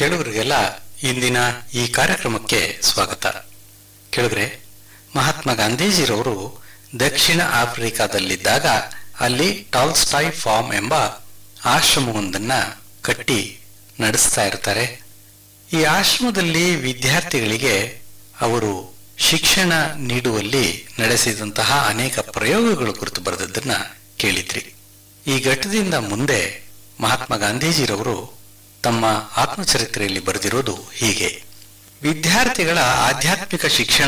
ಕೇಳುಗರಿಗೆಲ್ಲ ಇಂದಿನ ಈ ಕಾರ್ಯಕ್ರಮಕ್ಕೆ ಸ್ವಾಗತ ಕೇಳುಗರೆ ಮಹಾತ್ಮ ಗಾಂಧೀಜಿರವರು ದಕ್ಷಿಣ ಆಫ್ರಿಕಾದಲ್ಲಿದ್ದಾಗ ಅಲ್ಲಿ ಟಾಲ್ಸ್ಟಾಯ್ ಫಾರ್ಮ್ ಎಂಬ ಆಶ್ರಮವೊಂದನ್ನ ಕಟ್ಟಿ ನಡೆಸ್ತಾ ಇರ್ತಾರೆ ಈ ಆಶ್ರಮದಲ್ಲಿ ವಿದ್ಯಾರ್ಥಿಗಳಿಗೆ ಅವರು ಶಿಕ್ಷಣ ನೀಡುವಲ್ಲಿ ನಡೆಸಿದಂತಹ ಅನೇಕ ಪ್ರಯೋಗಗಳ ಕುರಿತು ಬರೆದದ್ದನ್ನ ಕೇಳಿದ್ರಿ ಈ ಘಟ್ಟದಿಂದ ಮುಂದೆ ಮಹಾತ್ಮ ಗಾಂಧೀಜಿರವರು ತಮ್ಮ ಆತ್ಮಚರಿತ್ರೆಯಲ್ಲಿ ಬರೆದಿರೋದು ಹೀಗೆ ವಿದ್ಯಾರ್ಥಿಗಳ ಆಧ್ಯಾತ್ಮಿಕ ಶಿಕ್ಷಣ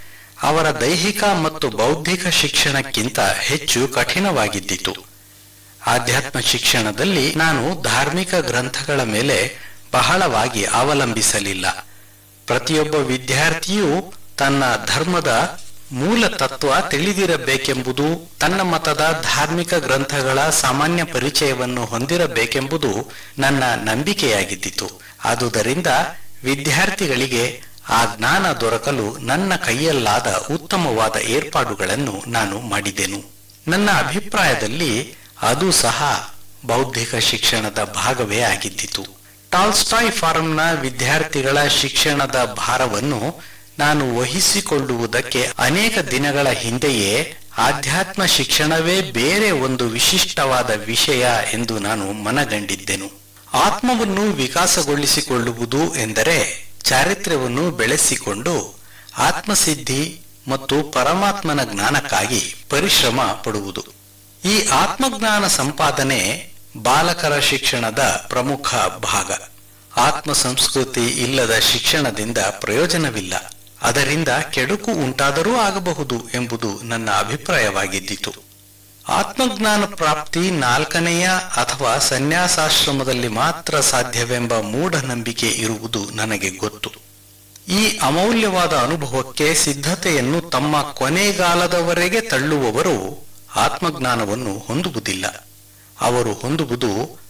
ಅವರ ದೈಹಿಕ ಮತ್ತು ಬೌದ್ಧಿಕ ಶಿಕ್ಷಣಕ್ಕಿಂತ ಹೆಚ್ಚು ಕಠಿಣವಾಗಿದ್ದಿತು ಆಧ್ಯಾತ್ಮ ಶಿಕ್ಷಣದಲ್ಲಿ ನಾನು ಧಾರ್ಮಿಕ ಗ್ರಂಥಗಳ ಮೇಲೆ ಬಹಳವಾಗಿ ಅವಲಂಬಿಸಲಿಲ್ಲ ಪ್ರತಿಯೊಬ್ಬ ವಿದ್ಯಾರ್ಥಿಯೂ ತನ್ನ ಧರ್ಮದ ಮೂಲ ತತ್ವ ತಿಳಿದಿರಬೇಕೆಂಬುದು ತನ್ನ ಮತದ ಧಾರ್ಮಿಕ ಗ್ರಂಥಗಳ ಸಾಮಾನ್ಯ ಪರಿಚಯವನ್ನು ಹೊಂದಿರಬೇಕೆಂಬುದು ನನ್ನ ನಂಬಿಕೆಯಾಗಿದ್ದಿತು ಆದುದರಿಂದ ವಿದ್ಯಾರ್ಥಿಗಳಿಗೆ ಆ ಜ್ಞಾನ ದೊರಕಲು ನನ್ನ ಕೈಯಲ್ಲಾದ ಉತ್ತಮವಾದ ಏರ್ಪಾಡುಗಳನ್ನು ನಾನು ಮಾಡಿದೆನು ನನ್ನ ಅಭಿಪ್ರಾಯದಲ್ಲಿ ಅದು ಸಹ ಬೌದ್ಧಿಕ ಶಿಕ್ಷಣದ ಭಾಗವೇ ಆಗಿದ್ದಿತು ಟಾಲ್ಸ್ಟಾಯ್ ಫಾರಂನ ವಿದ್ಯಾರ್ಥಿಗಳ ಶಿಕ್ಷಣದ ಭಾರವನ್ನು ನಾನು ವಹಿಸಿಕೊಳ್ಳುವುದಕ್ಕೆ ಅನೇಕ ದಿನಗಳ ಹಿಂದೆಯೇ ಆಧ್ಯಾತ್ಮ ಶಿಕ್ಷಣವೇ ಬೇರೆ ಒಂದು ವಿಶಿಷ್ಟವಾದ ವಿಷಯ ಎಂದು ನಾನು ಮನಗಂಡಿದ್ದೆನು ಆತ್ಮವನ್ನು ವಿಕಾಸಗೊಳಿಸಿಕೊಳ್ಳುವುದು ಎಂದರೆ ಚಾರಿತ್ರ್ಯವನ್ನು ಬೆಳೆಸಿಕೊಂಡು ಆತ್ಮಸಿದ್ಧಿ ಮತ್ತು ಪರಮಾತ್ಮನ ಜ್ಞಾನಕ್ಕಾಗಿ ಪರಿಶ್ರಮ ಪಡುವುದು ಈ ಆತ್ಮಜ್ಞಾನ ಸಂಪಾದನೆ ಬಾಲಕರ ಶಿಕ್ಷಣದ ಪ್ರಮುಖ ಭಾಗ ಆತ್ಮ ಸಂಸ್ಕೃತಿ ಇಲ್ಲದ ಶಿಕ್ಷಣದಿಂದ ಪ್ರಯೋಜನವಿಲ್ಲ ಅದರಿಂದ ಕೆಡುಕು ಉಂಟಾದರೂ ಆಗಬಹುದು ಎಂಬುದು ನನ್ನ ಅಭಿಪ್ರಾಯವಾಗಿದ್ದಿತು ಆತ್ಮಜ್ಞಾನ ಪ್ರಾಪ್ತಿ ನಾಲ್ಕನೆಯ ಅಥವಾ ಸನ್ಯಾಸಾಶ್ರಮದಲ್ಲಿ ಮಾತ್ರ ಸಾಧ್ಯವೆಂಬ ಮೂಢನಂಬಿಕೆ ಇರುವುದು ನನಗೆ ಗೊತ್ತು ಈ ಅಮೂಲ್ಯವಾದ ಅನುಭವಕ್ಕೆ ಸಿದ್ಧತೆಯನ್ನು ತಮ್ಮ ಕೊನೆಗಾಲದವರೆಗೆ ತಳ್ಳುವವರು ಆತ್ಮಜ್ಞಾನವನ್ನು ಹೊಂದುವುದಿಲ್ಲ ಅವರು ಹೊಂದುವುದು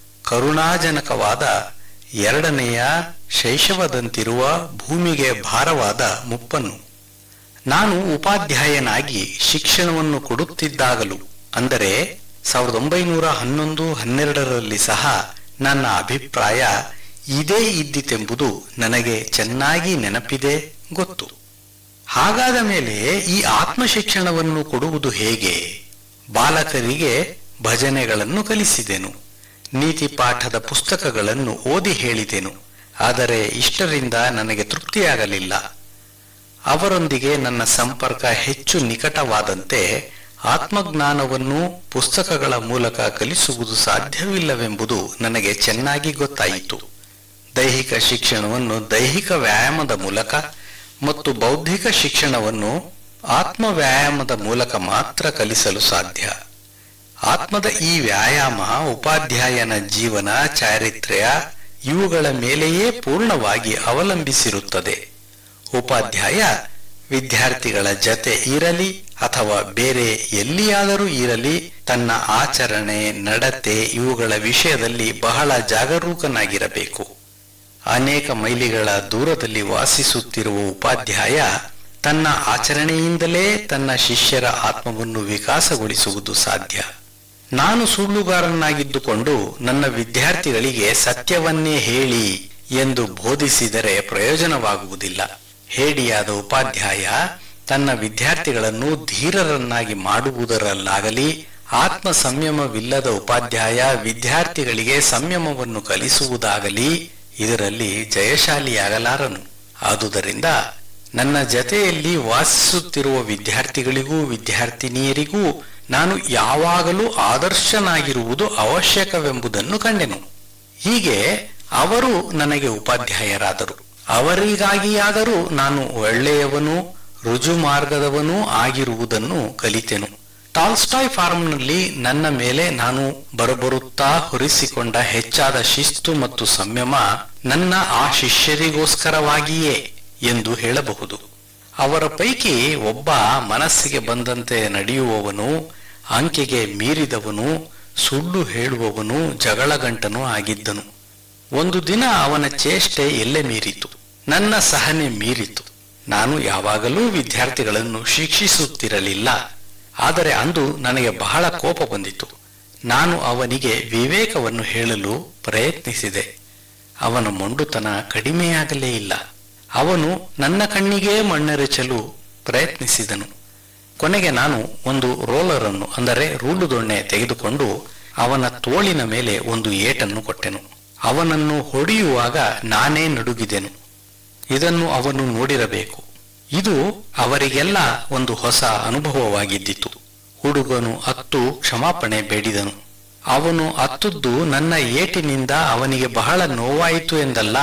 ಕರುಣಾಜನಕವಾದ ಎರಡನೆಯ ಶೈಶವದಂತಿರುವ ಭೂಮಿಗೆ ಭಾರವಾದ ಮುಪ್ಪನ್ನು ನಾನು ಉಪಾಧ್ಯಾಯನಾಗಿ ಶಿಕ್ಷಣವನ್ನು ಕೊಡುತ್ತಿದ್ದಾಗಲೂ ಅಂದರೆ ಸಾವಿರದ ಒಂಬೈನೂರ ಹನ್ನೊಂದು ಹನ್ನೆರಡರಲ್ಲಿ ಸಹ ನನ್ನ ಅಭಿಪ್ರಾಯ ಇದೇ ಇದ್ದಿತೆಂಬುದು ನನಗೆ ಚೆನ್ನಾಗಿ ನೆನಪಿದೆ ಗೊತ್ತು ಹಾಗಾದ ಮೇಲೆ ಈ ಆತ್ಮ ಶಿಕ್ಷಣವನ್ನು ಕೊಡುವುದು ಹೇಗೆ ಬಾಲಕರಿಗೆ ಭಜನೆಗಳನ್ನು ಕಲಿಸಿದೆನು ನೀತಿ ಪಾಠದ ಪುಸ್ತಕಗಳನ್ನು ಓದಿ ಹೇಳಿದೆನು ಆದರೆ ಇಷ್ಟರಿಂದ ನನಗೆ ತೃಪ್ತಿಯಾಗಲಿಲ್ಲ ಅವರೊಂದಿಗೆ ನನ್ನ ಸಂಪರ್ಕ ಹೆಚ್ಚು ನಿಕಟವಾದಂತೆ ಆತ್ಮಜ್ಞಾನವನ್ನು ಪುಸ್ತಕಗಳ ಮೂಲಕ ಕಲಿಸುವುದು ಸಾಧ್ಯವಿಲ್ಲವೆಂಬುದು ನನಗೆ ಚೆನ್ನಾಗಿ ಗೊತ್ತಾಯಿತು ದೈಹಿಕ ಶಿಕ್ಷಣವನ್ನು ದೈಹಿಕ ವ್ಯಾಯಾಮದ ಮೂಲಕ ಮತ್ತು ಬೌದ್ಧಿಕ ಶಿಕ್ಷಣವನ್ನು ಆತ್ಮ ವ್ಯಾಯಾಮದ ಮೂಲಕ ಮಾತ್ರ ಕಲಿಸಲು ಸಾಧ್ಯ ಆತ್ಮದ ಈ ವ್ಯಾಯಾಮ ಉಪಾಧ್ಯಾಯನ ಜೀವನ ಚಾರಿತ್ರ್ಯ ಇವುಗಳ ಮೇಲೆಯೇ ಪೂರ್ಣವಾಗಿ ಅವಲಂಬಿಸಿರುತ್ತದೆ ಉಪಾಧ್ಯಾಯ ವಿದ್ಯಾರ್ಥಿಗಳ ಜತೆ ಇರಲಿ ಅಥವಾ ಬೇರೆ ಎಲ್ಲಿಯಾದರೂ ಇರಲಿ ತನ್ನ ಆಚರಣೆ ನಡತೆ ಇವುಗಳ ವಿಷಯದಲ್ಲಿ ಬಹಳ ಜಾಗರೂಕನಾಗಿರಬೇಕು ಅನೇಕ ಮೈಲಿಗಳ ದೂರದಲ್ಲಿ ವಾಸಿಸುತ್ತಿರುವ ಉಪಾಧ್ಯಾಯ ತನ್ನ ಆಚರಣೆಯಿಂದಲೇ ತನ್ನ ಶಿಷ್ಯರ ಆತ್ಮವನ್ನು ವಿಕಾಸಗೊಳಿಸುವುದು ಸಾಧ್ಯ ನಾನು ಸುಳ್ಳುಗಾರನಾಗಿದ್ದುಕೊಂಡು ನನ್ನ ವಿದ್ಯಾರ್ಥಿಗಳಿಗೆ ಸತ್ಯವನ್ನೇ ಹೇಳಿ ಎಂದು ಬೋಧಿಸಿದರೆ ಪ್ರಯೋಜನವಾಗುವುದಿಲ್ಲ ಹೇಡಿಯಾದ ಉಪಾಧ್ಯಾಯ ತನ್ನ ವಿದ್ಯಾರ್ಥಿಗಳನ್ನು ಧೀರರನ್ನಾಗಿ ಮಾಡುವುದರಲ್ಲಾಗಲಿ ಆತ್ಮ ಸಂಯಮವಿಲ್ಲದ ಉಪಾಧ್ಯಾಯ ವಿದ್ಯಾರ್ಥಿಗಳಿಗೆ ಸಂಯಮವನ್ನು ಕಲಿಸುವುದಾಗಲಿ ಇದರಲ್ಲಿ ಜಯಶಾಲಿಯಾಗಲಾರನು ಆದುದರಿಂದ ನನ್ನ ಜತೆಯಲ್ಲಿ ವಾಸಿಸುತ್ತಿರುವ ವಿದ್ಯಾರ್ಥಿಗಳಿಗೂ ವಿದ್ಯಾರ್ಥಿನಿಯರಿಗೂ ನಾನು ಯಾವಾಗಲೂ ಆದರ್ಶನಾಗಿರುವುದು ಅವಶ್ಯಕವೆಂಬುದನ್ನು ಕಂಡೆನು ಹೀಗೆ ಅವರು ನನಗೆ ಉಪಾಧ್ಯಾಯರಾದರು ಅವರಿಗಾಗಿಯಾದರೂ ನಾನು ಒಳ್ಳೆಯವನು ರುಜು ಮಾರ್ಗದವನೂ ಆಗಿರುವುದನ್ನು ಕಲಿತೆನು ಟಾಲ್ಸ್ಟಾಯ್ ಫಾರ್ಮ್ನಲ್ಲಿ ನನ್ನ ಮೇಲೆ ನಾನು ಬರಬರುತ್ತಾ ಹೊರಿಸಿಕೊಂಡ ಹೆಚ್ಚಾದ ಶಿಸ್ತು ಮತ್ತು ಸಂಯಮ ನನ್ನ ಆ ಶಿಷ್ಯರಿಗೋಸ್ಕರವಾಗಿಯೇ ಎಂದು ಹೇಳಬಹುದು ಅವರ ಪೈಕಿ ಒಬ್ಬ ಮನಸ್ಸಿಗೆ ಬಂದಂತೆ ನಡೆಯುವವನು ಅಂಕೆಗೆ ಮೀರಿದವನು ಸುಳ್ಳು ಹೇಳುವವನು ಜಗಳಗಂಟನೂ ಆಗಿದ್ದನು ಒಂದು ದಿನ ಅವನ ಚೇಷ್ಟೆ ಎಲ್ಲೆ ಮೀರಿತು ನನ್ನ ಸಹನೆ ಮೀರಿತು ನಾನು ಯಾವಾಗಲೂ ವಿದ್ಯಾರ್ಥಿಗಳನ್ನು ಶಿಕ್ಷಿಸುತ್ತಿರಲಿಲ್ಲ ಆದರೆ ಅಂದು ನನಗೆ ಬಹಳ ಕೋಪ ಬಂದಿತು ನಾನು ಅವನಿಗೆ ವಿವೇಕವನ್ನು ಹೇಳಲು ಪ್ರಯತ್ನಿಸಿದೆ ಅವನ ಮೊಂಡುತನ ಕಡಿಮೆಯಾಗಲೇ ಇಲ್ಲ ಅವನು ನನ್ನ ಕಣ್ಣಿಗೇ ಮಣ್ಣೆರಚಲು ಪ್ರಯತ್ನಿಸಿದನು ಕೊನೆಗೆ ನಾನು ಒಂದು ರೋಲರ್ ಅನ್ನು ಅಂದರೆ ರೂಲು ದೊಣ್ಣೆ ತೆಗೆದುಕೊಂಡು ಅವನ ತೋಳಿನ ಮೇಲೆ ಒಂದು ಏಟನ್ನು ಕೊಟ್ಟೆನು ಅವನನ್ನು ಹೊಡೆಯುವಾಗ ನಾನೇ ನಡುಗಿದೆನು ಇದನ್ನು ಅವನು ನೋಡಿರಬೇಕು ಇದು ಅವರಿಗೆಲ್ಲ ಒಂದು ಹೊಸ ಅನುಭವವಾಗಿದ್ದಿತು ಹುಡುಗನು ಅತ್ತು ಕ್ಷಮಾಪಣೆ ಬೇಡಿದನು ಅವನು ಅತ್ತದ್ದು ನನ್ನ ಏಟಿನಿಂದ ಅವನಿಗೆ ಬಹಳ ನೋವಾಯಿತು ಎಂದಲ್ಲ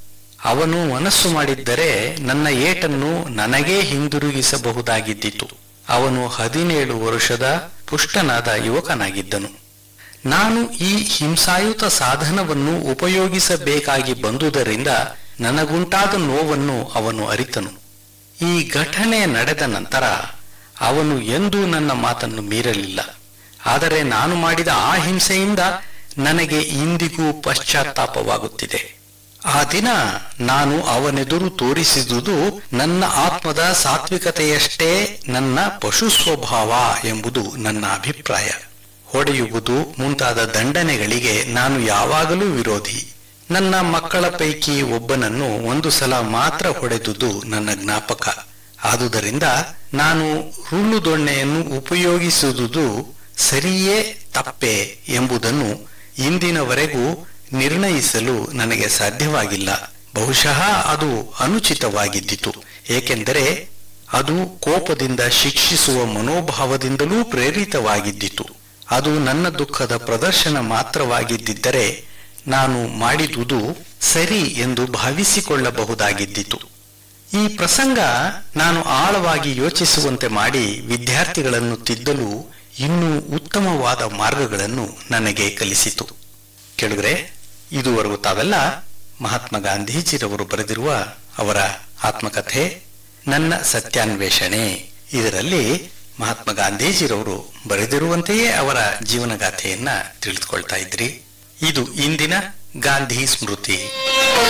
ಅವನು ಮನಸ್ಸು ಮಾಡಿದ್ದರೆ ನನ್ನ ಏಟನ್ನು ನನಗೇ ಹಿಂದಿರುಗಿಸಬಹುದಾಗಿದ್ದಿತು ಅವನು ಹದಿನೇಳು ವರುಷದ ಪುಷ್ಟನಾದ ಯುವಕನಾಗಿದ್ದನು ನಾನು ಈ ಹಿಂಸಾಯುತ ಸಾಧನವನ್ನು ಉಪಯೋಗಿಸಬೇಕಾಗಿ ಬಂದುದರಿಂದ ನನಗುಂಟಾದ ನೋವನ್ನು ಅವನು ಅರಿತನು ಈ ಘಟನೆ ನಡೆದ ನಂತರ ಅವನು ಎಂದೂ ನನ್ನ ಮಾತನ್ನು ಮೀರಲಿಲ್ಲ ಆದರೆ ನಾನು ಮಾಡಿದ ಆ ಹಿಂಸೆಯಿಂದ ನನಗೆ ಇಂದಿಗೂ ಪಶ್ಚಾತ್ತಾಪವಾಗುತ್ತಿದೆ ಆ ದಿನ ನಾನು ಅವನೆದುರು ತೋರಿಸಿದುದು ನನ್ನ ಆತ್ಮದ ಸಾತ್ವಿಕತೆಯಷ್ಟೇ ನನ್ನ ಪಶು ಸ್ವಭಾವ ಎಂಬುದು ನನ್ನ ಅಭಿಪ್ರಾಯ ಹೊಡೆಯುವುದು ಮುಂತಾದ ದಂಡನೆಗಳಿಗೆ ನಾನು ಯಾವಾಗಲೂ ವಿರೋಧಿ ನನ್ನ ಮಕ್ಕಳ ಪೈಕಿ ಒಬ್ಬನನ್ನು ಒಂದು ಸಲ ಮಾತ್ರ ಹೊಡೆದುದು ನನ್ನ ಜ್ಞಾಪಕ ಆದುದರಿಂದ ನಾನು ರುಳ್ಳು ದೊಣ್ಣೆಯನ್ನು ಉಪಯೋಗಿಸುವುದು ಸರಿಯೇ ತಪ್ಪೆ ಎಂಬುದನ್ನು ಇಂದಿನವರೆಗೂ ನಿರ್ಣಯಿಸಲು ನನಗೆ ಸಾಧ್ಯವಾಗಿಲ್ಲ ಬಹುಶಃ ಅದು ಅನುಚಿತವಾಗಿದ್ದಿತು ಏಕೆಂದರೆ ಅದು ಕೋಪದಿಂದ ಶಿಕ್ಷಿಸುವ ಮನೋಭಾವದಿಂದಲೂ ಪ್ರೇರಿತವಾಗಿದ್ದಿತು ಅದು ನನ್ನ ದುಃಖದ ಪ್ರದರ್ಶನ ಮಾತ್ರವಾಗಿದ್ದಿದ್ದರೆ ನಾನು ಮಾಡಿದುದು ಸರಿ ಎಂದು ಭಾವಿಸಿಕೊಳ್ಳಬಹುದಾಗಿದ್ದಿತು ಈ ಪ್ರಸಂಗ ನಾನು ಆಳವಾಗಿ ಯೋಚಿಸುವಂತೆ ಮಾಡಿ ವಿದ್ಯಾರ್ಥಿಗಳನ್ನು ತಿದ್ದಲು ಇನ್ನೂ ಉತ್ತಮವಾದ ಮಾರ್ಗಗಳನ್ನು ನನಗೆ ಕಲಿಸಿತು ಕೆಳಗರೆ ಇದುವರೆಗೂ ತಾವೆಲ್ಲ ಮಹಾತ್ಮ ಗಾಂಧೀಜಿರವರು ಬರೆದಿರುವ ಅವರ ಆತ್ಮಕಥೆ ನನ್ನ ಸತ್ಯಾನ್ವೇಷಣೆ ಇದರಲ್ಲಿ ಮಹಾತ್ಮ ಗಾಂಧೀಜಿರವರು ಬರೆದಿರುವಂತೆಯೇ ಅವರ ಜೀವನಗಾಥೆಯನ್ನ ತಿಳಿದುಕೊಳ್ತಾ ಇದ್ರಿ ಇದು ಇಂದಿನ ಗಾಂಧಿ ಸ್ಮೃತಿ